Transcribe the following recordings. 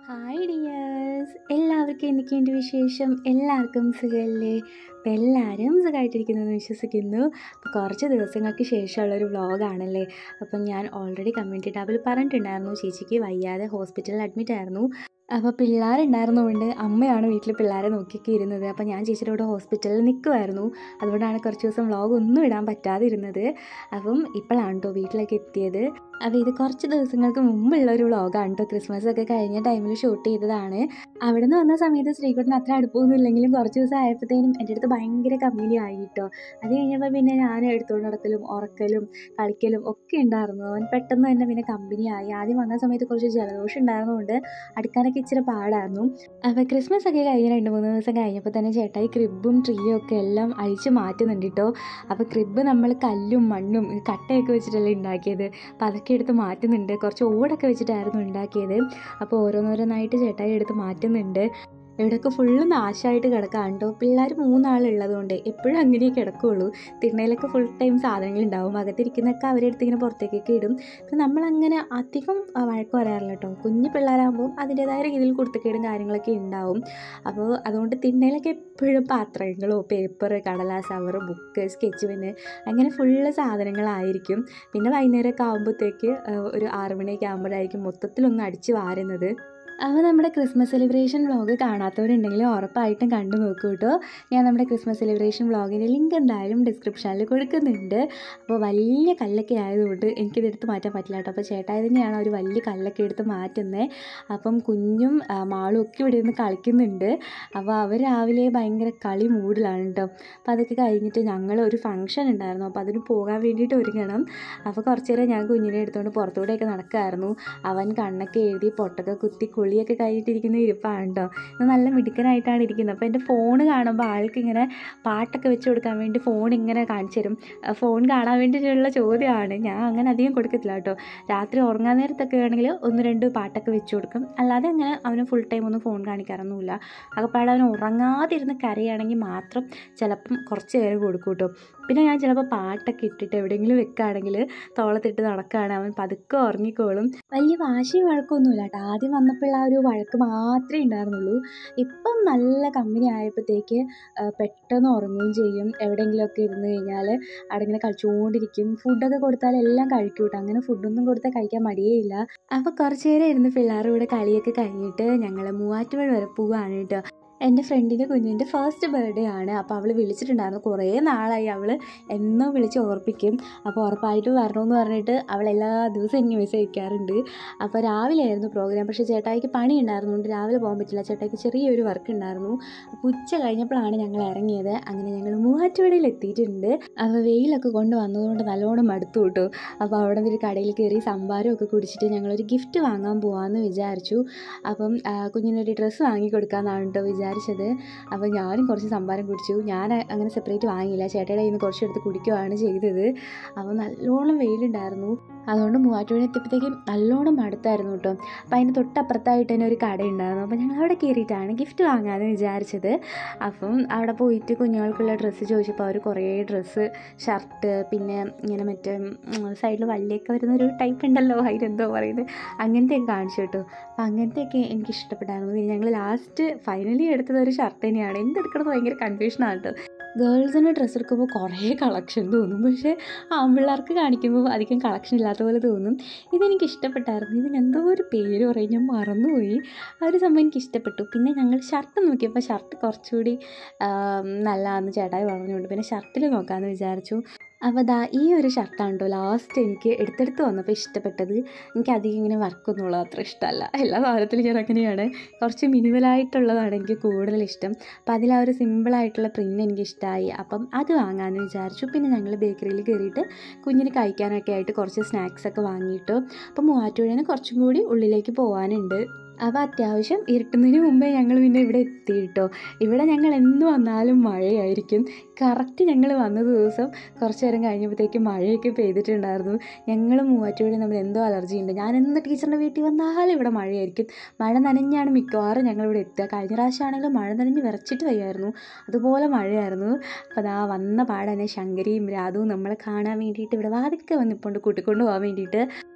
hi dears എല്ലാവർക്കും എന്തൊക്കെയുണ്ട് വിശേഷം എല്ലാവർക്കും സുഖമല്ലേ അപ്പം എല്ലാവരും സുഖമായിട്ടിരിക്കുന്നെന്ന് വിശ്വസിക്കുന്നു അപ്പോൾ കുറച്ച് ദിവസങ്ങൾക്ക് ശേഷമുള്ളൊരു വ്ളോഗാണല്ലേ അപ്പം ഞാൻ ഓൾറെഡി കമ്മ്യൂണിറ്റി ടാബിൽ പറഞ്ഞിട്ടുണ്ടായിരുന്നു ചേച്ചിക്ക് വയ്യാതെ ഹോസ്പിറ്റലിൽ അഡ്മിറ്റ് ആയിരുന്നു അപ്പോൾ പിള്ളേരുണ്ടായിരുന്നതുകൊണ്ട് അമ്മയാണ് വീട്ടിൽ പിള്ളേരെ നോക്കിയൊക്കെ ഇരുന്നത് അപ്പോൾ ഞാൻ ചേച്ചിയുടെ കൂടെ ഹോസ്പിറ്റലിൽ നിൽക്കുമായിരുന്നു അതുകൊണ്ടാണ് കുറച്ച് ദിവസം വ്ളോഗ് ഒന്നും ഇടാൻ പറ്റാതിരുന്നത് അപ്പം ഇപ്പോഴാണ് കേട്ടോ വീട്ടിലേക്ക് എത്തിയത് അപ്പോൾ ഇത് കുറച്ച് ദിവസങ്ങൾക്ക് മുമ്പുള്ള ഒരു വ്ളോഗാണ് കേട്ടോ ക്രിസ്മസ് ഒക്കെ കഴിഞ്ഞ ടൈമിൽ ഷൂട്ട് ചെയ്തതാണ് അവിടെ നിന്ന് വന്ന സമയത്ത് ശ്രീകുട്ടൻ അത്ര അടുപ്പമൊന്നും ഇല്ലെങ്കിലും കുറച്ച് ദിവസം ആയപ്പോഴത്തേനും എൻ്റെ അടുത്ത് ഭയങ്കര കമ്പനി ആയി കേട്ടോ അത് കഴിഞ്ഞപ്പോൾ പിന്നെ ഞാൻ എടുത്തുകൊണ്ട് നടക്കലും ഉറക്കലും കളിക്കലും ഒക്കെ ഉണ്ടായിരുന്നു അവൻ പെട്ടെന്ന് തന്നെ പിന്നെ കമ്പനി ആയി ആദ്യം വന്ന സമയത്ത് കുറച്ച് ജലദോഷം ഉണ്ടായിരുന്നതുകൊണ്ട് അടുക്കാനൊക്കെ ഇച്ചിരി പാടായിരുന്നു അപ്പോൾ ക്രിസ്മസ് ഒക്കെ കഴിഞ്ഞ് രണ്ട് മൂന്ന് ദിവസം കഴിഞ്ഞപ്പോൾ തന്നെ ചേട്ടായി ക്രിബും ട്രീയും ഒക്കെ എല്ലാം അഴിച്ച് മാറ്റുന്നുണ്ട് കേട്ടോ അപ്പോൾ ക്രിബ് നമ്മൾ കല്ലും മണ്ണും കട്ടയൊക്കെ വെച്ചിട്ടല്ലേ ഉണ്ടാക്കിയത് അപ്പോൾ അതൊക്കെ എടുത്ത് മാറ്റുന്നുണ്ട് കുറച്ച് ഓടൊക്കെ വെച്ചിട്ടായിരുന്നു ഉണ്ടാക്കിയത് അപ്പോൾ ഓരോന്നോരോന്നായിട്ട് ചേട്ടായി എടുത്ത് മാറ്റുന്നുണ്ട് ഇവിടെയൊക്കെ ഫുള്ള് നാശമായിട്ട് കിടക്കാണ് കേട്ടോ പിള്ളേർ മൂന്നാളുള്ളതുകൊണ്ട് എപ്പോഴും അങ്ങനെ കിടക്കുകയുള്ളൂ തിണ്ണയിലൊക്കെ ഫുൾ ടൈം സാധനങ്ങൾ ഉണ്ടാവും അകത്തിരിക്കുന്നൊക്കെ അവരെടുത്ത് ഇങ്ങനെ പുറത്തേക്കൊക്കെ ഇടും അപ്പം നമ്മളങ്ങനെ അധികം ആ, വഴക്ക് പറയാറില്ല കേട്ടോ കുഞ്ഞു പിള്ളേരാകുമ്പോൾ അതിൻ്റേതായ രീതിയിൽ കുടുത്തക്കേടും കാര്യങ്ങളൊക്കെ ഉണ്ടാവും അപ്പോൾ അതുകൊണ്ട് തിണ്ണയിലൊക്കെ എപ്പോഴും പാത്രങ്ങളോ പേപ്പർ കടലാസ് അവർ ബുക്ക് സ്കെച്ച് പെന്ന് അങ്ങനെ ഫുള്ള് സാധനങ്ങളായിരിക്കും പിന്നെ വൈകുന്നേരമൊക്കെ ആകുമ്പോഴത്തേക്ക് ഒരു ആറ് മണിയൊക്കെ ആകുമ്പോഴായിരിക്കും മൊത്തത്തിലൊന്ന് അടിച്ച് വാരുന്നത് അപ്പോൾ നമ്മുടെ ക്രിസ്മസ് സെലിബ്രേഷൻ വ്ളോഗ് കാണാത്തവരുണ്ടെങ്കിൽ ഉറപ്പായിട്ടും കണ്ടു നോക്കൂ കേട്ടോ ഞാൻ നമ്മുടെ ക്രിസ്മസ് സെലിബ്രേഷൻ വ്ളോഗിൻ്റെ ലിങ്ക് എന്തായാലും ഡിസ്ക്രിപ്ഷനിൽ കൊടുക്കുന്നുണ്ട് അപ്പോൾ വലിയ കല്ലൊക്കെ ആയതുകൊണ്ട് എനിക്കിത് എടുത്ത് മാറ്റാൻ പറ്റില്ല കേട്ടോ അപ്പോൾ ചേട്ടായി തന്നെയാണ് ഒരു വലിയ കല്ലൊക്കെ എടുത്ത് മാറ്റുന്നത് അപ്പം കുഞ്ഞും ആ, മാളും ഒക്കെ ഇവിടെ ഇരുന്ന് കളിക്കുന്നുണ്ട് അപ്പോൾ അവർ രാവിലെ ഭയങ്കര കളി മൂഡിലാണ് കേട്ടോ അപ്പോൾ അതൊക്കെ കഴിഞ്ഞിട്ട് ഞങ്ങൾ ഒരു ഫംഗ്ഷൻ ഉണ്ടായിരുന്നു അപ്പോൾ അതിന് പോകാൻ വേണ്ടിയിട്ട് ഒരുങ്ങണം അപ്പോൾ കുറച്ച് നേരം ഞാൻ കുഞ്ഞിനെ എടുത്തുകൊണ്ട് പുറത്തൂടെയൊക്കെ നടക്കുമായിരുന്നു അവൻ കണ്ണൊക്കെ എഴുതി പൊട്ടൊക്കെ കുത്തി കുളിയൊക്കെ കഴിഞ്ഞിട്ടിരിക്കുന്ന ഇരിപ്പാണ് കേട്ടോ ഇത് നല്ല മിടുക്കനായിട്ടാണ് ഇരിക്കുന്നത് അപ്പോൾ എൻ്റെ ഫോൺ കാണുമ്പോൾ ആൾക്ക് ഇങ്ങനെ പാട്ടൊക്കെ വെച്ച് കൊടുക്കാൻ വേണ്ടി ഫോൺ ഇങ്ങനെ കാണിച്ചു തരും ആ, ഫോൺ കാണാൻ വേണ്ടിയിട്ടുള്ള ചോദ്യമാണ് ഞാൻ അങ്ങനെ അധികം കൊടുക്കത്തില്ല കേട്ടോ രാത്രി ഉറങ്ങാൻ നേരത്തൊക്കെ ആണെങ്കിൽ ഒന്ന് രണ്ട് പാട്ടൊക്കെ വെച്ച് കൊടുക്കും അല്ലാതെ അങ്ങനെ അവന് ഫുൾ ടൈം ഒന്നും ഫോൺ കാണിക്കാറൊന്നുമില്ല അകപ്പാടെ അവൻ ഉറങ്ങാതിരുന്ന് കരയാണെങ്കിൽ മാത്രം ചിലപ്പം കുറച്ച് നേരം കൊടുക്കും കേട്ടോ പിന്നെ ഞാൻ ചിലപ്പോൾ പാട്ടൊക്കെ ഇട്ടിട്ട് എവിടെയെങ്കിലും വെക്കുകയാണെങ്കിൽ തോളത്തിട്ട് നടക്കുകയാണ് അവൻ പതുക്കെ ഉറങ്ങിക്കോളും വലിയ വാശിയും വഴക്കൊന്നുമില്ല കേട്ടോ ആദ്യം വന്നപ്പോൾ ആ ഒരു വഴക്ക് മാത്രമേ ഉണ്ടായിരുന്നുള്ളൂ ഇപ്പം നല്ല കമ്പനി ആയപ്പോഴത്തേക്ക് ആ, പെട്ടെന്ന് ഉറങ്ങുകയും ചെയ്യും എവിടെയെങ്കിലുമൊക്കെ ഇരുന്ന് കഴിഞ്ഞാൽ അവിടെ ഇങ്ങനെ കളിച്ചുകൊണ്ടിരിക്കും ഫുഡൊക്കെ കൊടുത്താൽ എല്ലാം കഴിക്കും കേട്ടോ അങ്ങനെ ഫുഡൊന്നും കൊടുത്താൽ കഴിക്കാൻ മടിയേ ഇല്ല അപ്പോൾ കുറച്ച് നേരം ഇരുന്ന് പിള്ളേരുടെ കൂടെ കളിയൊക്കെ കഴിഞ്ഞിട്ട് ഞങ്ങൾ മൂവാറ്റുപുഴ വരെ പോവുകയാണ് കേട്ടോ എൻ്റെ ഫ്രണ്ടിൻ്റെ കുഞ്ഞിൻ്റെ ഫസ്റ്റ് ബർത്ത്ഡേ ആണ് അപ്പോൾ അവൾ വിളിച്ചിട്ടുണ്ടായിരുന്നു കുറേ നാളായി അവൾ എന്നോ വിളിച്ച് ഓർപ്പിക്കും അപ്പോൾ ഉറപ്പായിട്ട് വരണമെന്ന് പറഞ്ഞിട്ട് അവൾ എല്ലാ ദിവസവും എനിക്ക് മെസ്സേജ് അയക്കാറുണ്ട് അപ്പോൾ രാവിലെ ആയിരുന്നു പ്രോഗ്രാം പക്ഷേ ചേട്ടായിക്ക് പണി ഉണ്ടായിരുന്നുകൊണ്ട് രാവിലെ പോകാൻ പറ്റില്ല ചേട്ടായിക്ക് ചെറിയൊരു വർക്ക് ഉണ്ടായിരുന്നു അപ്പോൾ ഉച്ച കഴിഞ്ഞപ്പോഴാണ് ഞങ്ങൾ ഇറങ്ങിയത് അങ്ങനെ ഞങ്ങൾ മൂവാറ്റുപുഴയിൽ എത്തിയിട്ടുണ്ട് അപ്പോൾ വെയിലൊക്കെ കൊണ്ട് വന്നതുകൊണ്ട് നല്ലോണം മടുത്തു കിട്ടും അപ്പോൾ അവിടെ നിന്ന് ഒരു കടയിൽ കയറി സംഭാരം ഒക്കെ കുടിച്ചിട്ട് ഞങ്ങളൊരു ഗിഫ്റ്റ് വാങ്ങാൻ പോകാമെന്ന് വിചാരിച്ചു അപ്പം ആ, കുഞ്ഞിനൊരു ഡ്രസ്സ് വാങ്ങി കൊടുക്കാമെന്നാണ് കേട്ടോ വിചാരിച്ചത് അപ്പോൾ ഞാനും കുറച്ച് സംഭാരം കുടിച്ചു ഞാൻ അങ്ങനെ സെപ്പറേറ്റ് വാങ്ങിയില്ല ചേട്ടയുടെ കയ്യിൽ നിന്ന് കുറച്ചെടുത്ത് കുടിക്കുകയാണ് ചെയ്തത് അപ്പോൾ നല്ലോണം വെയിലുണ്ടായിരുന്നു അതുകൊണ്ട് മൂവാറ്റുപുഴ എത്തിയപ്പോഴത്തേക്കും നല്ലോണം മടുത്തായിരുന്നു കേട്ടോ അപ്പോൾ അതിൻ്റെ തൊട്ടപ്പുറത്തായിട്ട് തന്നെ ഒരു കടയുണ്ടായിരുന്നു അപ്പോൾ ഞങ്ങൾ അവിടെ കയറിയിട്ടാണ് ഗിഫ്റ്റ് വാങ്ങാമെന്ന് വിചാരിച്ചത് അപ്പം അവിടെ പോയിട്ട് കുഞ്ഞുങ്ങൾക്കുള്ള ഡ്രസ്സ് ചോദിച്ചപ്പോൾ അവർ കുറേ ഡ്രസ്സ് ഷർട്ട് പിന്നെ ഇങ്ങനെ മറ്റേ സൈഡിൽ വള്ളിയൊക്കെ വരുന്നൊരു ടൈപ്പ് ഉണ്ടല്ലോ അതിനെന്തോ പറയുന്നത് അങ്ങനത്തെയൊക്കെ കാണിച്ചു കേട്ടോ അപ്പം അങ്ങനത്തെയൊക്കെ എനിക്ക് ഇഷ്ടപ്പെട്ടായിരുന്നു പിന്നെ ഞങ്ങൾ ലാസ്റ്റ് ഫൈനലി എടുത്തത് ഒരു ഷർട്ട് തന്നെയാണ് എന്തെടുക്കണമെന്ന് ഭയങ്കര കൺഫ്യൂഷനാണ് കേട്ടോ ഗേൾസിന് ഡ്രസ്സ് എടുക്കുമ്പോൾ കുറേ കളക്ഷൻ തോന്നും പക്ഷേ ആൺപിള്ളേർക്ക് കാണിക്കുമ്പോൾ അധികം കളക്ഷൻ ഇല്ലാത്ത പോലെ തോന്നും ഇതെനിക്ക് ഇഷ്ടപ്പെട്ടായിരുന്നു ഇതിനെന്തോ ഒരു പേര് പറയും ഞാൻ മറന്നുപോയി ആ ഒരു സംഭവം എനിക്ക് ഇഷ്ടപ്പെട്ടു പിന്നെ ഞങ്ങൾ ഷർട്ട് നോക്കിയപ്പോൾ ഷർട്ട് കുറച്ചുകൂടി നല്ലതാണെന്ന് ചേട്ടായി പറഞ്ഞുകൊണ്ട് പിന്നെ ഷർട്ടിൽ നോക്കാമെന്ന് വിചാരിച്ചു അപ്പോൾ ദാ ഈ ഒരു ഷർട്ടാണ് കേട്ടോ ലാസ്റ്റ് എനിക്ക് എടുത്തെടുത്ത് വന്നപ്പോൾ ഇഷ്ടപ്പെട്ടത് എനിക്ക് അധികം ഇങ്ങനെ വർക്കൊന്നുള്ളത് അത്ര ഇഷ്ടമല്ല എല്ലാ സാധനത്തിലും ഞാൻ അങ്ങനെയാണ് കുറച്ച് മിനിമലായിട്ടുള്ളതാണ് എനിക്ക് കൂടുതൽ ഇഷ്ടം അപ്പം അതിൽ ആ ഒരു സിമ്പിളായിട്ടുള്ള പ്രിൻ്റ് എനിക്ക് ഇഷ്ടമായി അപ്പം അത് വാങ്ങാമെന്ന് വിചാരിച്ചു പിന്നെ ഞങ്ങൾ ബേക്കറിയിൽ കയറിയിട്ട് കുഞ്ഞിന് കഴിക്കാനൊക്കെ ആയിട്ട് കുറച്ച് സ്നാക്സ് ഒക്കെ വാങ്ങിയിട്ടു അപ്പം മൂവാറ്റുപുഴയിൽ കുറച്ചും കൂടി ഉള്ളിലേക്ക് പോകാനുണ്ട് അപ്പോൾ അത്യാവശ്യം ഇരുട്ടുന്നതിന് മുമ്പേ ഞങ്ങൾ പിന്നെ ഇവിടെ എത്തി കേട്ടോ ഇവിടെ ഞങ്ങൾ എന്ന് വന്നാലും മഴയായിരിക്കും കറക്റ്റ് ഞങ്ങൾ വന്ന ദിവസം കുറച്ച് നേരം കഴിഞ്ഞപ്പോഴത്തേക്ക് മഴയൊക്കെ പെയ്തിട്ടുണ്ടായിരുന്നു ഞങ്ങൾ മൂവാറ്റുപുഴ നമ്മൾ എന്തോ അലർജി ഉണ്ട് ഞാൻ എന്ന് ടീച്ചറിൻ്റെ വീട്ടിൽ വന്നാലും ഇവിടെ മഴയായിരിക്കും മഴ നനഞ്ഞാണ് മിക്കവാറും ഞങ്ങൾ ഇവിടെ എത്തുക കഴിഞ്ഞ പ്രാവശ്യമാണെങ്കിലും മഴ നനഞ്ഞ് വിറച്ചിട്ട് വയ്യായിരുന്നു അതുപോലെ മഴയായിരുന്നു അപ്പോൾ അതാ വന്ന പാടന്നെ ശങ്കരിയും രാധുവും നമ്മളെ കാണാൻ വേണ്ടിയിട്ട് ഇവിടെ വാതിക്കെ വന്നിപ്പോണ്ട് കൂട്ടിക്കൊണ്ട് പോകാൻ വേണ്ടിയിട്ട്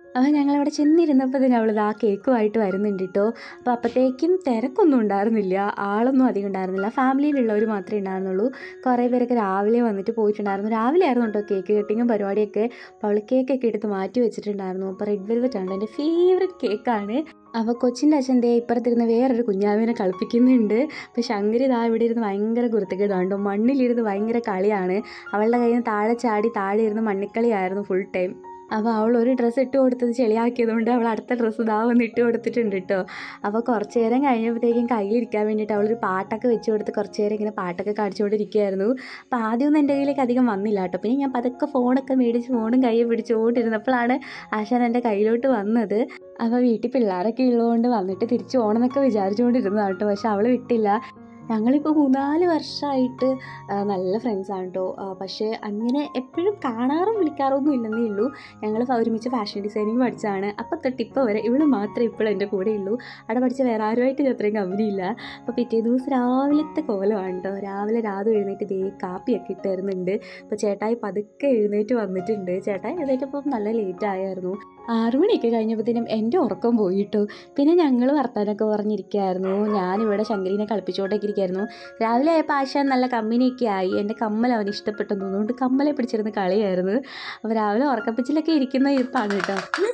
അപ്പോൾ ഞങ്ങളവിടെ ചെന്നിരുന്നപ്പോൾ തന്നെ അവൾ ആ കേക്കുമായിട്ട് വരുന്നുണ്ട് കേട്ടോ അപ്പോൾ അപ്പോഴത്തേക്കും തിരക്കൊന്നും ഉണ്ടായിരുന്നില്ല ആളൊന്നും അധികം ഉണ്ടായിരുന്നില്ല ഫാമിലിയിലുള്ളവർ മാത്രമേ ഉണ്ടായിരുന്നുള്ളൂ കുറേ പേരൊക്കെ രാവിലെ വന്നിട്ട് പോയിട്ടുണ്ടായിരുന്നു രാവിലെ ആയിരുന്നു കേട്ടോ കേക്ക് കട്ടിങ്ങും പരിപാടിയൊക്കെ അപ്പോൾ അവൾ കേക്കൊക്കെ എടുത്ത് മാറ്റി വെച്ചിട്ടുണ്ടായിരുന്നു അപ്പോൾ റെഡ് വെൽവെറ്റ് ആണ് എൻ്റെ ഫേവററ്റ് കേക്കാണ് അപ്പോൾ കൊച്ചിൻ്റെ അച്ഛൻ ദേ ഇപ്പുറത്തിരുന്ന് വേറൊരു കുഞ്ഞാവിനെ കളിപ്പിക്കുന്നുണ്ട് അപ്പോൾ ശങ്കരി ഇതാ ഇവിടെ ഇരുന്ന് ഭയങ്കര കുരുത്തക്കേടാണ് മണ്ണിലിരുന്ന് ഭയങ്കര കളിയാണ് അവളുടെ കയ്യിൽ നിന്ന് താഴെ ചാടി താഴെ ഇരുന്ന് മണ്ണിക്കളിയായിരുന്നു ഫുൾ ടൈം അപ്പോൾ അവൾ ഒരു ഡ്രസ്സ് ഇട്ട് കൊടുത്തത് ചെളിയാക്കിയതുകൊണ്ട് അവൾ അടുത്ത ഡ്രസ്സ് ഇതാ വന്ന് ഇട്ട് കൊടുത്തിട്ടുണ്ട് കേട്ടോ അപ്പോൾ കുറച്ച് നേരം കഴിഞ്ഞപ്പോഴത്തേക്കും കയ്യിലിരിക്കാൻ വേണ്ടിയിട്ട് അവളൊരു പാട്ടൊക്കെ വെച്ച് കൊടുത്ത് കുറച്ച് നേരം ഇങ്ങനെ പാട്ടൊക്കെ കാണിച്ചുകൊണ്ടിരിക്കുകയായിരുന്നു അപ്പോൾ ആദ്യമൊന്നും എൻ്റെ കയ്യിലേക്ക് അധികം വന്നില്ല കേട്ടോ പിന്നെ ഞാൻ പതുക്കെ ഫോണൊക്കെ മേടിച്ച് ഫോണും കയ്യിൽ പിടിച്ചുകൊണ്ടിരുന്നപ്പോഴാണ് ആശാൻ എൻ്റെ കയ്യിലോട്ട് വന്നത് അപ്പോൾ വീട്ടിൽ പിള്ളേരൊക്കെ ഉള്ളതുകൊണ്ട് വന്നിട്ട് തിരിച്ചു പോകണമെന്നൊക്കെ വിചാരിച്ചുകൊണ്ടിരുന്നതാണ് കേട്ടോ പക്ഷെ അവൾ വിട്ടില്ല ഞങ്ങളിപ്പോൾ മൂന്നാല് വർഷമായിട്ട് ആ, നല്ല ഫ്രണ്ട്സാണ് കേട്ടോ പക്ഷേ അങ്ങനെ എപ്പോഴും കാണാറും വിളിക്കാറൊന്നും ഇല്ലെന്നേ ഉള്ളൂ ഞങ്ങൾ ഒരുമിച്ച് ഫാഷൻ ഡിസൈനിങ് പഠിച്ചതാണ് അപ്പോൾ തൊട്ട് ഇപ്പോൾ വരെ ഇവള് മാത്രമേ ഇപ്പോഴും എൻ്റെ കൂടെ ഉള്ളൂ അവിടെ പഠിച്ച വേറെ ആരുമായിട്ട് ഞാൻ അത്രയും കമ്പനിയില്ല അപ്പോൾ പിറ്റേ ദിവസം രാവിലത്തെ കോലമാണ് കേട്ടോ രാവിലെ രാത്രി എഴുന്നേറ്റ് ദേ കാപ്പിയൊക്കെ ഇട്ട് തരുന്നുണ്ട് അപ്പോൾ ചേട്ടായി പതുക്കെ എഴുന്നേറ്റ് വന്നിട്ടുണ്ട് ചേട്ടായി എഴുന്നേറ്റപ്പം നല്ല ലേറ്റ് ആയായിരുന്നു ആറു മണിയൊക്കെ കഴിഞ്ഞപ്പോഴത്തേനും എൻ്റെ ഉറക്കം പോയിട്ടു പിന്നെ ഞങ്ങൾ വർത്താനൊക്കെ പറഞ്ഞിരിക്കുകയായിരുന്നു ഞാനിവിടെ ശങ്കരീനെ കളിപ്പിച്ചുകൊണ്ടൊക്കെ ഇരിക്കുകയായിരുന്നു രാവിലെ ആയപ്പോൾ ആശാൻ നല്ല കമ്പനിയൊക്കെ ആയി എൻ്റെ കമ്മൽ അവന് ഇഷ്ടപ്പെട്ടെന്ന് തോന്നുന്നുകൊണ്ട് കമ്മലെ പിടിച്ചിരുന്ന് കളിയായിരുന്നു അപ്പോൾ രാവിലെ ഉറക്കപ്പിച്ചിലൊക്കെ ഇരിക്കുന്ന ഇരിപ്പാണ് കേട്ടോ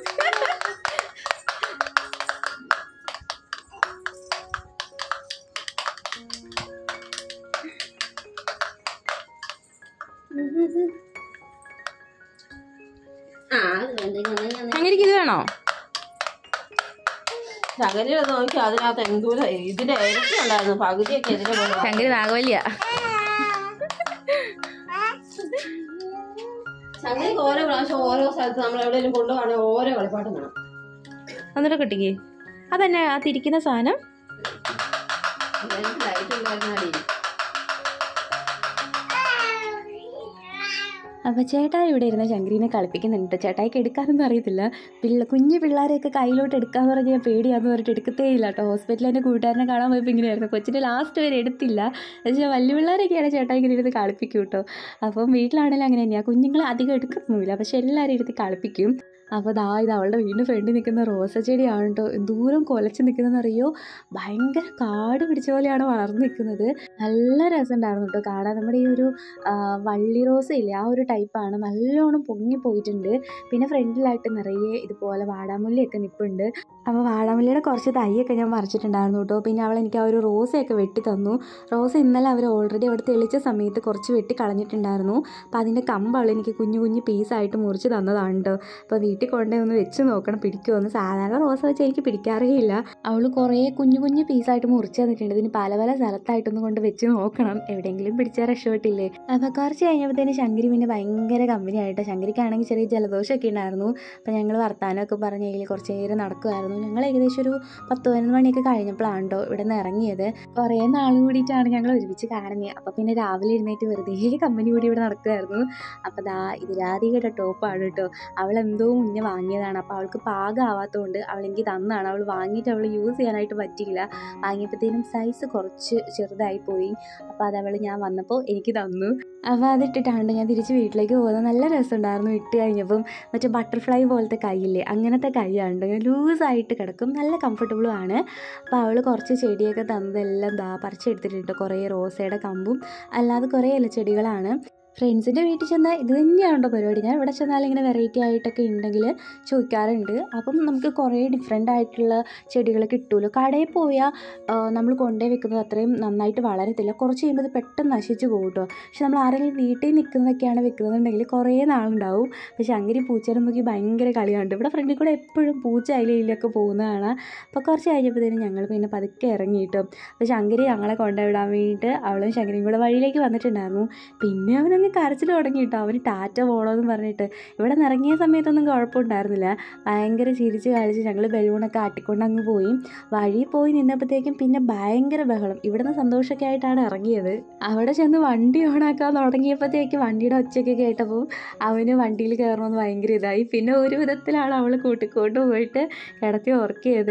ആ അത് വേണ്ട ഇങ്ങനെ ഇങ്ങനെ ശങ്കരിക്ക് ഇത് വേണോ ശകലിൽ നോക്കി അതിനകത്ത് എന്തൂരം ഇതിന്റെ ഇരട്ടി ഉണ്ടായിരുന്നു പകുതിയൊക്കെ ഇതിനെ പോലെ ശങ്കരി നാഗവല്യ ശകലിക്ക് ഓരോ പ്രാവശ്യം ഓരോ സ്ഥലത്ത് നമ്മൾ എവിടെയെങ്കിലും കൊണ്ടുപോകണമെങ്കിൽ ഓരോ കളിപ്പാട്ടം വേണം എന്നിട്ട് കിട്ടിക്ക് അതന്നെ ആ തിരിക്കുന്ന സാധനം ലൈറ്റ് ഉണ്ടായിരുന്നാടി അപ്പോൾ ചേട്ടായി ഇവിടെ ഇരുന്ന് ശങ്കരീനെ കളിപ്പിക്കുന്നുണ്ട് ചേട്ടായിക്ക് എടുക്കാനൊന്നും അറിയത്തില്ല പിള്ള കുഞ്ഞു പിള്ളേരെയൊക്കെ കയ്യിലോട്ട് എടുക്കാന്ന് പറഞ്ഞ് ഞാൻ പേടിയാന്ന് പറഞ്ഞിട്ട് എടുക്കത്തേ ഇല്ല കേട്ടോ ഹോസ്പിറ്റലിൽ എൻ്റെ കൂട്ടുകാരനെ കാണാൻ പോയപ്പോൾ ഇങ്ങനെയായിരുന്നു കൊച്ചിൻ്റെ ലാസ്റ്റ് വരെ എടുത്തില്ല പക്ഷേ വലിയ പിള്ളേരൊക്കെയാണ് ചേട്ടായി ഇങ്ങനെ ഇരുന്ന് കളിപ്പിക്കും കേട്ടോ അപ്പം വീട്ടിലാണെങ്കിലും അങ്ങനെ തന്നെയാണ് കുഞ്ഞുങ്ങളെ അധികം എടുക്കുന്നൊന്നുമില്ല പക്ഷേ എല്ലാവരും ഇരുന്ന് കളിപ്പിക്കും അപ്പോൾ ദാ ഇത് അവളുടെ വീടിന് ഫ്രണ്ടിൽ നിൽക്കുന്ന റോസ ചെടിയാണ് കേട്ടോ എന്തോരം കൊലച്ച് നിൽക്കുന്നതെന്നറിയോ ഭയങ്കര കാട് പിടിച്ച പോലെയാണ് വളർന്നു നിൽക്കുന്നത് നല്ല രസമുണ്ടായിരുന്നു കേട്ടോ കാണാൻ നമ്മുടെ ഈ ഒരു ആ, വള്ളി റോസ ഇല്ലേ ആ ഒരു ടൈപ്പാണ് നല്ലോണം പൊങ്ങി പോയിട്ടുണ്ട് പിന്നെ ഫ്രണ്ടിലായിട്ട് നിറയെ ഇതുപോലെ വാടാമുല്ലയൊക്കെ നിൽപ്പുണ്ട് അപ്പോൾ വാടാമുല്ലയുടെ കുറച്ച് തൈയൊക്കെ ഞാൻ പറിച്ചിട്ടുണ്ടായിരുന്നു കേട്ടോ പിന്നെ അവൾ എനിക്ക് ആ ഒരു റോസയൊക്കെ വെട്ടി തന്നു റോസ ഇന്നലെ അവർ ഓൾറെഡി അവിടെ തെളിച്ച സമയത്ത് കുറച്ച് വെട്ടി കളഞ്ഞിട്ടുണ്ടായിരുന്നു അപ്പോൾ അതിൻ്റെ കമ്പ് അവൾ എനിക്ക് കുഞ്ഞു കുഞ്ഞു പീസായിട്ട് മുറിച്ച് തന്നതാണ് കേട്ടോ അപ്പോൾ വീട്ടിൽ കൊണ്ടേ ഒന്ന് വെച്ച് നോക്കണം പിടിക്കുമോ സാധാരണ റോസ വെച്ച് എനിക്ക് പിടിക്കാറേ ഇല്ല അവൾ കുറേ കുഞ്ഞു കുഞ്ഞു പീസായിട്ട് മുറിച്ച് തന്നിട്ടുണ്ട് ഇതിന് പല പല സ്ഥലത്തായിട്ടൊന്ന് കൊണ്ട് വെച്ച് നോക്കണം എവിടെയെങ്കിലും പിടിച്ചാൽ രക്ഷപ്പെട്ടില്ലേ അപ്പോൾ കുറച്ച് കഴിഞ്ഞപ്പോഴത്തേന് ശങ്കരി പിന്നെ ഭയങ്കര കമ്പനി ആയിട്ട് ശങ്കരിക്കാണെങ്കിൽ ചെറിയ ജലദോഷമൊക്കെ ഉണ്ടായിരുന്നു അപ്പോൾ ഞങ്ങൾ വർത്താനമൊക്കെ പറഞ്ഞ് അതിൽ കുറച്ച് നേരം നടക്കുമായിരുന്നു ഞങ്ങൾ ഏകദേശം ഒരു പത്ത് പതിനൊന്ന് മണിയൊക്കെ കഴിഞ്ഞപ്പോഴാണ് കേട്ടോ ഇവിടെ നിന്ന് ഇറങ്ങിയത് കുറേ നാൾ കൂടിയിട്ടാണ് ഞങ്ങൾ ഒരുമിച്ച് കാണുന്നത് അപ്പോൾ പിന്നെ രാവിലെ എഴുന്നേറ്റ് വെറുതെ കമ്പനി കൂടി ഇവിടെ നടക്കുമായിരുന്നു അപ്പോൾ ദാ ഇത് രാധികയുടെ ടോപ്പാണ് കേട്ടോ അവൾ എന്തോ മുന്നേ വാങ്ങിയതാണ് അപ്പോൾ അവൾക്ക് പാകമാവാത്തതുകൊണ്ട് അവൾ എനിക്ക് തന്നതാണ് അവൾ വാങ്ങിയിട്ട് അവൾ യൂസ് ചെയ്യാനായിട്ട് പറ്റിയില്ല വാങ്ങിയപ്പോഴത്തേനും സൈസ് കുറച്ച് ചെറുതായി പോയി അപ്പോൾ അത് അവൾ ഞാൻ വന്നപ്പോൾ എനിക്ക് തന്നു അപ്പോൾ അതിട്ടിട്ടാണ് ഞാൻ തിരിച്ച് വീട്ടിലേക്ക് പോകുന്നത് നല്ല രസമുണ്ടായിരുന്നു ഇട്ട് കഴിഞ്ഞപ്പം മറ്റേ ബട്ടർഫ്ലൈ പോലത്തെ കൈയില്ലേ അങ്ങനത്തെ കൈയാണ് ലൂസായിട്ട് കിടക്കും നല്ല കംഫർട്ടബിളും ആണ് അപ്പോൾ അവൾ കുറച്ച് ചെടിയൊക്കെ തന്നതെല്ലാം ദാ പറിച്ചെടുത്തിട്ടുണ്ട് കുറേ റോസയുടെ കമ്പും അല്ലാതെ കുറേ ഇലച്ചെടികളാണ് ഫ്രണ്ട്സിൻ്റെ വീട്ടിൽ ചെന്നാൽ ഇത് തന്നെയാണോ പരിപാടി ഞാൻ ഇവിടെ ചെന്നാൽ ഇങ്ങനെ വെറൈറ്റി ആയിട്ടൊക്കെ ഉണ്ടെങ്കിൽ ചോദിക്കാറുണ്ട് അപ്പം നമുക്ക് കുറേ ഡിഫറെൻ്റ് ആയിട്ടുള്ള ചെടികൾ കിട്ടുമല്ലോ കടയിൽ പോയാൽ നമ്മൾ കൊണ്ടുപോയി വെക്കുന്നത് അത്രയും നന്നായിട്ട് വളരത്തില്ല കുറച്ച് കഴിയുമ്പോൾ അത് പെട്ടെന്ന് നശിച്ചു പോകും കേട്ടോ പക്ഷെ നമ്മൾ ആരെങ്കിലും വീട്ടിൽ നിൽക്കുന്നതൊക്കെയാണ് വെക്കുന്നതെന്നുണ്ടെങ്കിൽ കുറേ നാളുണ്ടാവും പക്ഷെ അങ്ങനെ പൂച്ചേനെ നോക്കി ഭയങ്കര കളിയാണ് ഇവിടെ ഫ്രണ്ടിൽ കൂടെ എപ്പോഴും പൂച്ച അതിലൊക്കെ പോകുന്നതാണ് അപ്പോൾ കുറച്ച് കഴിഞ്ഞപ്പോഴത്തേനും ഞങ്ങൾ പിന്നെ പതുക്കെ ഇറങ്ങി കേട്ടോ അപ്പോൾ ശങ്കരി ഞങ്ങളെ കൊണ്ടുവിടാൻ വേണ്ടിയിട്ട് അവളും ശങ്കരിയും കൂടെ വഴിയിലേക്ക് വന്നിട്ടുണ്ടായിരുന്നു പിന്നെ അവനങ്ങ് കരച്ചിൽ തുടങ്ങി കേട്ടോ അവന് ടാറ്റ പോകണമെന്ന് പറഞ്ഞിട്ട് ഇവിടെ നിന്ന് ഇറങ്ങിയ സമയത്തൊന്നും കുഴപ്പമുണ്ടായിരുന്നില്ല ഭയങ്കര ചിരിച്ച് കളിച്ച് ഞങ്ങൾ ബലൂണൊക്കെ ആട്ടിക്കൊണ്ട് അങ്ങ് പോയി വഴിയിൽ പോയി നിന്നപ്പോഴത്തേക്കും പിന്നെ ഭയങ്കര ബഹളം ഇവിടുന്ന് സന്തോഷമൊക്കെ ആയിട്ടാണ് ഇറങ്ങിയത് അവിടെ ചെന്ന് വണ്ടി ഓണാക്കാൻ തുടങ്ങിയപ്പോഴത്തേക്ക് വണ്ടിയുടെ ഒച്ചയൊക്കെ കേട്ടപ്പോൾ അവന് വണ്ടിയിൽ കയറണമെന്ന് ഭയങ്കര ഇതായി പിന്നെ ഒരു വിധത്തിലാണ് അവൾ കൂട്ടിക്കൊണ്ട് പോയിട്ട് കിടത്തി ഉറക്കിയത്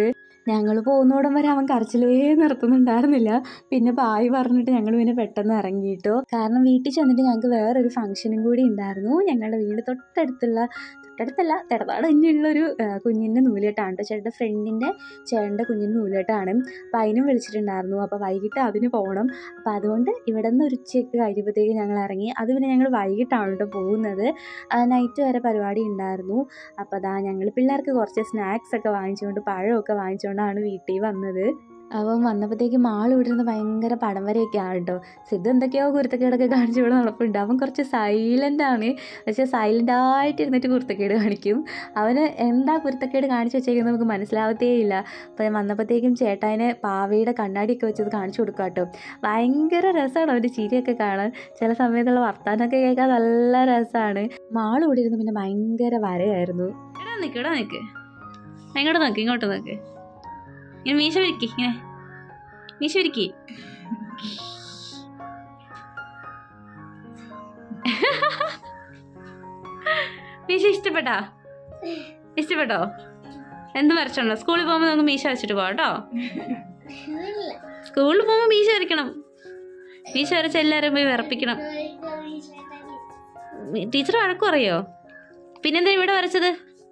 ഞങ്ങൾ പോകുന്നോടം വരെ അവൻ കരച്ചിലേ നിർത്തുന്നുണ്ടായിരുന്നില്ല പിന്നെ ബായ് പറഞ്ഞിട്ട് ഞങ്ങൾ പിന്നെ പെട്ടെന്ന് ഇറങ്ങിയിട്ടോ കാരണം വീട്ടിൽ ചെന്നിട്ട് ഞങ്ങൾക്ക് വേറൊരു ഫംഗ്ഷനും കൂടി ഉണ്ടായിരുന്നു ഞങ്ങളുടെ വീട് തൊട്ടടുത്തുള്ള തൊട്ടടുത്തല്ല തെടപാട് തന്നെയുള്ളൊരു ആ, കുഞ്ഞിൻ്റെ നൂലേട്ടാണ് കേട്ടോ ചേട്ടൻ്റെ ഫ്രണ്ടിൻ്റെ ചേട്ടൻ്റെ കുഞ്ഞിൻ്റെ നൂലേട്ടാണ് അപ്പോൾ അതിനും വിളിച്ചിട്ടുണ്ടായിരുന്നു അപ്പോൾ വൈകിട്ട് അതിന് പോകണം അപ്പോൾ അതുകൊണ്ട് ഇവിടെ നിന്ന് ഒരു ഉച്ചയ്ക്ക് കഴിയുമ്പോഴത്തേക്ക് ഞങ്ങൾ ഇറങ്ങി അത് പിന്നെ ഞങ്ങൾ വൈകിട്ടാണ് കേട്ടോ പോകുന്നത് നൈറ്റ് വരെ പരിപാടി ഉണ്ടായിരുന്നു അപ്പോൾ അതാ ഞങ്ങൾ പിള്ളേർക്ക് കുറച്ച് സ്നാക്സ് ഒക്കെ വാങ്ങിച്ചുകൊണ്ട് പഴമൊക്കെ വാങ്ങിച്ചുകൊണ്ടാണ് വീട്ടിൽ വന്നത് അപ്പം വന്നപ്പോഴത്തേക്ക് മാൾ ഇവിടെ നിന്ന് ഭയങ്കര പടം വരെയൊക്കെ ആണ് കേട്ടോ സിദ്ധു എന്തൊക്കെയോ കുരുത്തക്കേടൊക്കെ കാണിച്ചു ഇവിടെ നടപ്പുണ്ട് അവൻ കുറച്ച് സൈലൻ്റ് ആണ് പക്ഷേ സൈലൻ്റ് ആയിട്ട് ഇരുന്നിട്ട് കുരുത്തക്കേട് കാണിക്കും അവന് എന്താ കുരുത്തക്കേട് കാണിച്ചു വെച്ചേക്കുന്നത് നമുക്ക് മനസ്സിലാവത്തേ ഇല്ല അപ്പം വന്നപ്പോഴത്തേക്കും ചേട്ടായിനെ പാവയുടെ കണ്ണാടിയൊക്കെ വെച്ചത് കാണിച്ചു കൊടുക്കുക കേട്ടോ ഭയങ്കര രസമാണ് അവൻ്റെ ചിരിയൊക്കെ കാണാൻ ചില സമയത്തുള്ള വർത്താനമൊക്കെ കേൾക്കാൻ നല്ല രസമാണ് മാൾ ഇവിടെ ഇരുന്ന് പിന്നെ ഭയങ്കര വരയായിരുന്നു ഇവിടെ നിൽക്ക് ഇവിടെ നിൽക്ക് ഇങ്ങോട്ട് നോക്ക് ഇങ്ങോട്ട് നോക്ക് ഇങ്ങനെ മീശ വിരിക്കി ഇങ്ങനെ മീശ വിരിക്കി മീശ ഇഷ്ടപ്പെട്ടോ ഇഷ്ടപ്പെട്ടോ എന്ത് വരച്ചോണ്ടോ സ്കൂളിൽ പോകുമ്പോൾ നമുക്ക് മീശ വരച്ചിട്ട് പോവാം കേട്ടോ സ്കൂളിൽ പോകുമ്പോൾ മീശ വരയ്ക്കണം മീശ വരച്ച് എല്ലാവരും പോയി വിറപ്പിക്കണം ടീച്ചർ വഴക്ക് പറയോ പിന്നെന്താ ഇവിടെ വരച്ചത്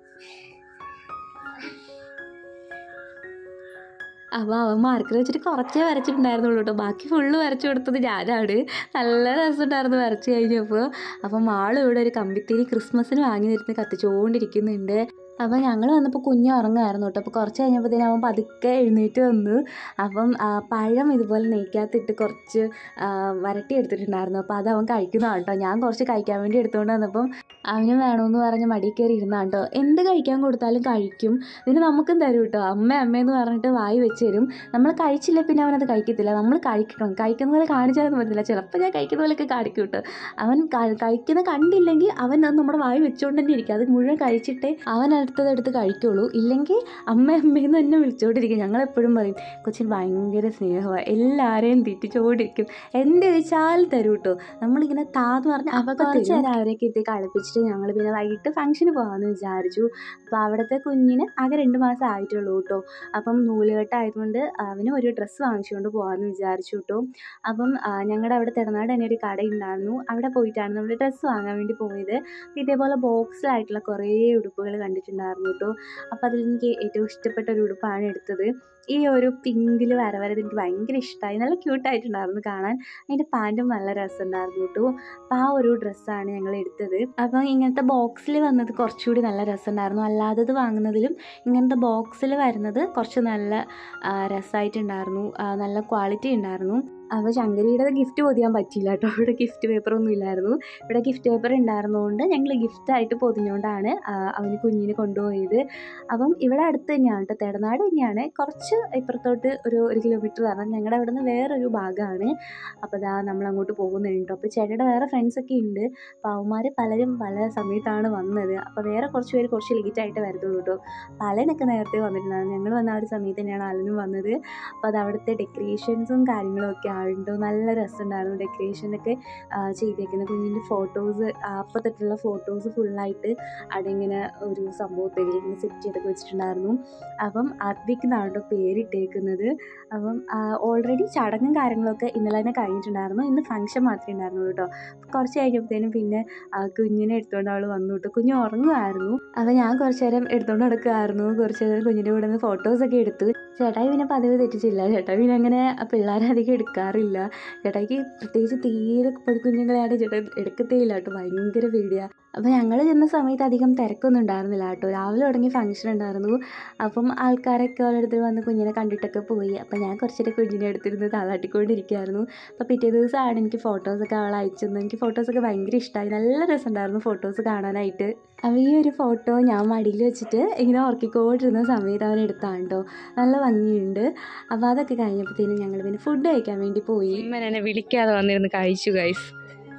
അപ്പോൾ അവൻ മാർക്കർ വെച്ചിട്ട് കുറച്ചേ വരച്ചിട്ടുണ്ടായിരുന്നുള്ളൂ കേട്ടോ ബാക്കി ഫുള്ള് വരച്ചു കൊടുത്തത് ഞാനാണ് നല്ല രസമുണ്ടായിരുന്നു വരച്ച് കഴിഞ്ഞപ്പോൾ അപ്പം മാൾ ഇവിടെ ഒരു കമ്പിത്തിരി ക്രിസ്മസിന് വാങ്ങി തരുന്ന കത്തിച്ചുകൊണ്ടിരിക്കുന്നുണ്ട് അപ്പം ഞങ്ങൾ വന്നപ്പോൾ കുഞ്ഞ് ഉറങ്ങുമായിരുന്നു കേട്ടോ അപ്പോൾ കുറച്ച് കഴിഞ്ഞപ്പോഴത്തേനും അവൻ പതുക്കെ എഴുന്നേറ്റ് വന്നു അപ്പം ആ, പഴം ഇതുപോലെ നെയ്ക്കകത്തിട്ട് കുറച്ച് ആ, വരട്ടി എടുത്തിട്ടുണ്ടായിരുന്നു അപ്പോൾ അത് അവൻ കഴിക്കുന്നതാണ് കേട്ടോ ഞാൻ കുറച്ച് കഴിക്കാൻ വേണ്ടി എടുത്തുകൊണ്ട് വന്നപ്പം അവന് വേണമെന്ന് പറഞ്ഞ് മടി കയറി ഇരുന്നാണ് കേട്ടോ എന്ത് കഴിക്കാൻ കൊടുത്താലും കഴിക്കും ഇതിന് നമുക്കും തരും കേട്ടോ അമ്മ അമ്മയെന്ന് പറഞ്ഞിട്ട് വായി വെച്ച് തരും നമ്മൾ കഴിച്ചില്ല പിന്നെ അവനത് കഴിക്കത്തില്ല നമ്മൾ കഴിക്കണം കഴിക്കുന്ന പോലെ കാണിച്ചാലൊന്നും പറ്റില്ല ചിലപ്പോൾ ഞാൻ കഴിക്കുന്ന പോലെയൊക്കെ കാണിക്കും കേട്ടോ അവൻ ക- കഴിക്കുന്ന കണ്ടില്ലെങ്കിൽ അവൻ അത് നമ്മുടെ വായി വെച്ചുകൊണ്ട് തന്നെ ഇരിക്കും അത് മുഴുവൻ കഴിച്ചിട്ടേ അവൻ അടുത്തത് എടുത്ത് കഴിക്കുള്ളൂ ഇല്ലെങ്കിൽ അമ്മ അമ്മയെന്ന് തന്നെ വിളിച്ചുകൊണ്ടിരിക്കും ഞങ്ങൾ എപ്പോഴും പറയും കൊച്ചിന് ഭയങ്കര സ്നേഹമാണ് എല്ലാവരെയും തെറ്റിച്ചുകൊണ്ടിരിക്കും എന്ത് ചോദിച്ചാലും തരും കേട്ടോ നമ്മളിങ്ങനെ താന്ന് പറഞ്ഞാൽ അപ്പോൾ കുറച്ച് നേരം അവരെയൊക്കെ എത്തി കളിപ്പിച്ചിട്ട് ഞങ്ങൾ പിന്നെ വൈകിട്ട് ഫംഗ്ഷന് പോകാമെന്ന് വിചാരിച്ചു അപ്പോൾ അവിടുത്തെ കുഞ്ഞിന് ആകെ രണ്ട് മാസം ആയിട്ടുള്ളൂ കേട്ടോ അപ്പം നൂലുകെട്ടായതുകൊണ്ട് അവന് ഒരു ഡ്രസ്സ് വാങ്ങിച്ചുകൊണ്ട് പോകാമെന്ന് വിചാരിച്ചു കേട്ടോ അപ്പം ഞങ്ങളുടെ അവിടെ തിടനാട് തന്നെ ഒരു കടയുണ്ടായിരുന്നു അവിടെ പോയിട്ടാണ് നമ്മൾ ഡ്രസ്സ് വാങ്ങാൻ വേണ്ടി പോയത് ഇതേപോലെ ബോക്സിലായിട്ടുള്ള കുറേ ഉടുപ്പുകൾ കണ്ടിട്ടുണ്ടായിരുന്നു കേട്ടോ അപ്പോൾ അതിൽ എനിക്ക് ഏറ്റവും ഇഷ്ടപ്പെട്ട ഒരു ഉടുപ്പാണ് എടുത്തത് ഈ ഒരു പിങ്കിൽ വര വരത് എനിക്ക് ഭയങ്കര ഇഷ്ടമായി നല്ല ക്യൂട്ടായിട്ടുണ്ടായിരുന്നു കാണാൻ അതിൻ്റെ പാൻറ്റും നല്ല രസമുണ്ടായിരുന്നു കേട്ടോ അപ്പോൾ ആ ഒരു ഡ്രസ്സാണ് ഞങ്ങൾ എടുത്തത് അപ്പം ഇങ്ങനത്തെ ബോക്സിൽ വന്നത് കുറച്ചുകൂടി നല്ല രസമുണ്ടായിരുന്നു അല്ലാത്തത് വാങ്ങുന്നതിലും ഇങ്ങനത്തെ ബോക്സിൽ വരുന്നത് കുറച്ച് നല്ല ആ, രസമായിട്ടുണ്ടായിരുന്നു ആ, നല്ല ക്വാളിറ്റി ഉണ്ടായിരുന്നു അപ്പോൾ ശങ്കരിയുടെ ഗിഫ്റ്റ് പൊതിയാൻ പറ്റിയില്ല കേട്ടോ ഇവിടെ ഗിഫ്റ്റ് പേപ്പറൊന്നും ഇല്ലായിരുന്നു ഇവിടെ ഗിഫ്റ്റ് പേപ്പർ ഉണ്ടായിരുന്നതുകൊണ്ട് ഞങ്ങൾ ഗിഫ്റ്റായിട്ട് പൊതിഞ്ഞുകൊണ്ടാണ് ആ, അവന് കുഞ്ഞിന് കൊണ്ടുപോയത് അപ്പം ഇവിടെ അടുത്ത് തന്നെയാണ് കേട്ടോ തേടനാട് തന്നെയാണ് കുറച്ച് ഇപ്പുറത്തോട്ട് ഒരു ഒരു കിലോമീറ്റർ വരണം ഞങ്ങളുടെ അവിടെ നിന്ന് വേറൊരു ഭാഗമാണ് അപ്പോൾ ദാ നമ്മൾ അങ്ങോട്ട് പോകുന്നുണ്ട് കേട്ടോ അപ്പോൾ ചേട്ടയുടെ വേറെ ഫ്രണ്ട്സൊക്കെ ഉണ്ട് അപ്പോൾ അവന്മാർ പലരും പല സമയത്താണ് വന്നത് അപ്പോൾ വേറെ കുറച്ച് പേര് കുറച്ച് ലേറ്റായിട്ട് വരത്തുള്ളൂ കേട്ടോ അപ്പോൾ അലനൊക്കെ നേരത്തെ വന്നിട്ടുണ്ടായിരുന്നു ഞങ്ങൾ വന്ന ആ ഒരു സമയത്ത് തന്നെയാണ് അലനും വന്നത് അപ്പോൾ അത് അവിടുത്തെ ഡെക്കറേഷൻസും കാര്യങ്ങളും ഒക്കെ ആയിട്ടുണ്ടോ നല്ല രസമുണ്ടായിരുന്നു ഡെക്കറേഷനൊക്കെ ചെയ്തേക്കുന്ന കുഞ്ഞിൻ്റെ ഫോട്ടോസ് അപ്പോൾ തൊട്ടുള്ള ഫോട്ടോസ് ഫുള്ളായിട്ട് അവിടെ ഇങ്ങനെ ഒരു സംഭവത്തിൽ ഇങ്ങനെ സെറ്റ് ചെയ്തൊക്കെ വെച്ചിട്ടുണ്ടായിരുന്നു അപ്പം അതിക്കുന്നാണ് കേട്ടോ പേരിട്ടേക്കുന്നത് അപ്പം ഓൾറെഡി ചടങ്ങും കാര്യങ്ങളൊക്കെ ഇന്നലെ തന്നെ കഴിഞ്ഞിട്ടുണ്ടായിരുന്നു ഇന്ന് ഫംഗ്ഷൻ മാത്രമേ ഉണ്ടായിരുന്നുള്ളൂ കേട്ടോ കുറച്ച് കഴിഞ്ഞപ്പോഴത്തേനും പിന്നെ ആ കുഞ്ഞിനെ എടുത്തുകൊണ്ട് അവൾ വന്നു കേട്ടോ കുഞ്ഞ് ഉറങ്ങുമായിരുന്നു അപ്പോൾ ഞാൻ കുറച്ച് നേരം എടുത്തുകൊണ്ട് നടക്കുമായിരുന്നു കുറച്ച് നേരം കുഞ്ഞിൻ്റെ കൂടെ നിന്ന് ഫോട്ടോസൊക്കെ എടുത്തു ചേട്ടായി പിന്നെ പതിവ് തെറ്റിച്ചില്ല ചേട്ടായി പിന്നെ അങ്ങനെ പിള്ളേരെ അധികം എടുക്കാറില്ല ചേട്ടായിക്ക് പ്രത്യേകിച്ച് തീരെ പൊടിക്കുഞ്ഞുങ്ങളെയാണ് ചേട്ടൻ എടുക്കത്തേ ഇല്ല കേട്ടോ ഭയങ്കര പേടിയാണ് അപ്പോൾ ഞങ്ങൾ ചെന്ന സമയത്ത് അധികം തിരക്കൊന്നും ഉണ്ടായിരുന്നില്ല കേട്ടോ രാവിലെ തുടങ്ങി ഫംഗ്ഷൻ ഉണ്ടായിരുന്നു അപ്പം ആൾക്കാരൊക്കെ ഓരോരുത്തർ വന്ന് കുഞ്ഞിനെ കണ്ടിട്ടൊക്കെ പോയി അപ്പം ഞാൻ കുറച്ചൊരു കുഞ്ഞിനെ എടുത്തിരുന്ന് താളാട്ടിക്കൊണ്ടിരിക്കുകയായിരുന്നു അപ്പോൾ പിറ്റേ ദിവസമാണ് എനിക്ക് ഫോട്ടോസൊക്കെ അവൾ അയച്ചു തന്നത് എനിക്ക് ഫോട്ടോസൊക്കെ ഭയങ്കര ഇഷ്ടമായി നല്ല രസമുണ്ടായിരുന്നു ഫോട്ടോസ് കാണാനായിട്ട് അപ്പോൾ ഈ ഒരു ഫോട്ടോ ഞാൻ മടിയിൽ വെച്ചിട്ട് ഇങ്ങനെ ഉറക്കിക്കൊണ്ടിരുന്ന സമയത്ത് അവൻ എടുത്താണ് കേട്ടോ നല്ല ഭംഗിയുണ്ട് അപ്പോൾ അതൊക്കെ കഴിഞ്ഞപ്പോഴത്തേനും ഞങ്ങൾ പിന്നെ ഫുഡ് കഴിക്കാൻ വേണ്ടി പോയി എന്നെ വിളിക്കാതെ വന്നിരുന്ന് കഴിച്ചു ഗൈസ്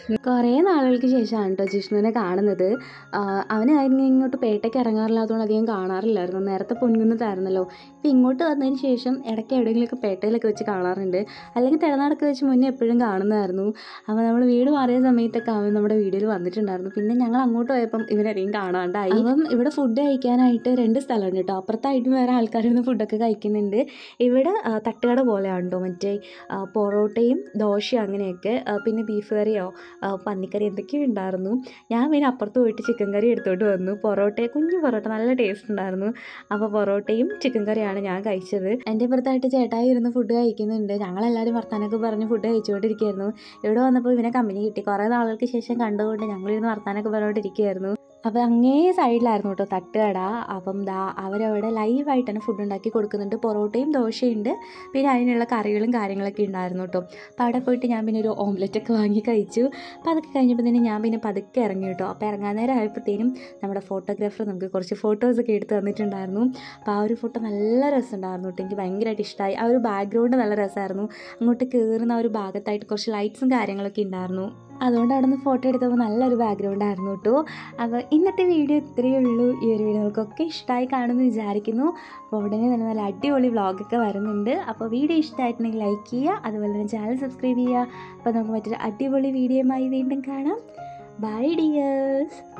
കുറേ നാളുകൾക്ക് ശേഷമാണ് കേട്ടോ ജിഷ്ണുവിനെ കാണുന്നത് ആഹ് അവനായിരുന്നു ഇങ്ങോട്ട് പേട്ടയ്ക്ക് ഇറങ്ങാറില്ലാത്തതുകൊണ്ട് അധികം കാണാറില്ലായിരുന്നു നേരത്തെ പൊൻകുന്നതായിരുന്നല്ലോ ഇപ്പം ഇങ്ങോട്ട് വന്നതിന് ശേഷം ഇടയ്ക്ക് എവിടെയെങ്കിലുമൊക്കെ പേട്ടയിലൊക്കെ വെച്ച് കാണാറുണ്ട് അല്ലെങ്കിൽ തിരുനാടൊക്കെ വെച്ച് മുന്നേ എപ്പോഴും കാണുന്നതായിരുന്നു അപ്പോൾ നമ്മൾ വീട് മാറിയ സമയത്തൊക്കെ അവൻ നമ്മുടെ വീഡിയോയിൽ വന്നിട്ടുണ്ടായിരുന്നു പിന്നെ ഞങ്ങൾ അങ്ങോട്ട് പോയപ്പം ഇവനധികം കാണാണ്ടായി അപ്പം ഇവിടെ ഫുഡ് കഴിക്കാനായിട്ട് രണ്ട് സ്ഥലമുണ്ട് കേട്ടോ അപ്പുറത്തായിട്ടും വേറെ ആൾക്കാരൊന്നും ഫുഡൊക്കെ കഴിക്കുന്നുണ്ട് ഇവിടെ ആ, തട്ടുകട പോലെയാണ് കേട്ടോ മറ്റേ ആ, പൊറോട്ടയും ദോശയും അങ്ങനെയൊക്കെ ആ, പിന്നെ ബീഫ് കറിയോ ആ, പന്നിക്കറി എന്തൊക്കെയോ ഉണ്ടായിരുന്നു ഞാൻ പിന്നെ അപ്പുറത്ത് പോയിട്ട് ചിക്കൻ കറി എടുത്തോണ്ട് വന്നു പൊറോട്ട കുഞ്ഞു പൊറോട്ട നല്ല ടേസ്റ്റ് ഉണ്ടായിരുന്നു അപ്പോൾ പൊറോട്ടയും ചിക്കൻ കറിയാണ് ഞാൻ കഴിച്ചത് എൻ്റെ പുറത്തായിട്ട് ചേട്ടായി ഇരുന്ന് ഫുഡ് കഴിക്കുന്നുണ്ട് ഞങ്ങളെല്ലാവരും വർത്താനൊക്കെ പറഞ്ഞ് ഫുഡ് കഴിച്ചുകൊണ്ടിരിക്കുകയായിരുന്നു ഇവിടെ വന്നപ്പോൾ ഇവനെ കമ്പനി കിട്ടി കുറേ നാളുകൾക്ക് ശേഷം കണ്ടുകൊണ്ട് ഞങ്ങളിരുന്ന് വർത്താനൊക്കെ പറഞ്ഞുകൊണ്ടിരിക്കുകയായിരുന്നു അപ്പോൾ അങ്ങേ സൈഡിലായിരുന്നു കേട്ടോ തട്ടുകട അപ്പം ദാ അവരവിടെ ലൈവായിട്ട് തന്നെ ഫുഡ് ഉണ്ടാക്കി കൊടുക്കുന്നുണ്ട് പൊറോട്ടയും ദോശയുണ്ട് പിന്നെ അതിനുള്ള കറികളും കാര്യങ്ങളൊക്കെ ഉണ്ടായിരുന്നു കേട്ടോ അപ്പോൾ അവിടെ പോയിട്ട് ഞാൻ പിന്നെ ഒരു ഓംലെറ്റ് ഒക്കെ വാങ്ങി കഴിച്ചു അപ്പോൾ അതൊക്കെ കഴിഞ്ഞപ്പോൾ തന്നെ ഞാൻ പിന്നെ പതുക്കെ ഇറങ്ങി കേട്ടോ അപ്പോൾ ഇറങ്ങാൻ നേരം ആയപ്പോഴത്തേനും നമ്മുടെ ഫോട്ടോഗ്രാഫർ നമുക്ക് കുറച്ച് ഫോട്ടോസൊക്കെ എടുത്ത് തന്നിട്ടുണ്ടായിരുന്നു അപ്പോൾ ആ ഒരു ഫോട്ടോ നല്ല രസമുണ്ടായിരുന്നു കേട്ടോ എനിക്ക് ഭയങ്കരമായിട്ട് ഇഷ്ടമായി ആ ഒരു ബാക്ക്ഗ്രൗണ്ട് നല്ല രസമായിരുന്നു അങ്ങോട്ട് കയറുന്ന ആ ഒരു ഭാഗത്തായിട്ട് കുറച്ച് ലൈറ്റ്സും കാര്യങ്ങളൊക്കെ ഉണ്ടായിരുന്നു അതുകൊണ്ട് അവിടെ നിന്ന് ഫോട്ടോ എടുത്തപ്പോൾ നല്ലൊരു ബാക്ക്ഗ്രൗണ്ട് ആയിരുന്നു കേട്ടോ അപ്പോൾ ഇന്നത്തെ വീഡിയോ ഇത്രയേ ഉള്ളൂ ഈ ഒരു വീഡിയോ നിങ്ങൾക്കൊക്കെ ഇഷ്ടമായി കാണുമെന്ന് വിചാരിക്കുന്നു അപ്പോൾ ഉടനെ തന്നെ നല്ല അടിപൊളി വ്ളോഗൊക്കെ വരുന്നുണ്ട് അപ്പോൾ വീഡിയോ ഇഷ്ടമായിട്ടുണ്ടെങ്കിൽ ലൈക്ക് ചെയ്യുക അതുപോലെ തന്നെ ചാനൽ സബ്സ്ക്രൈബ് ചെയ്യുക അപ്പോൾ നമുക്ക് മറ്റൊരു അടിപൊളി വീഡിയോയുമായി വീണ്ടും കാണാം ബൈ ഡിയേഴ്സ്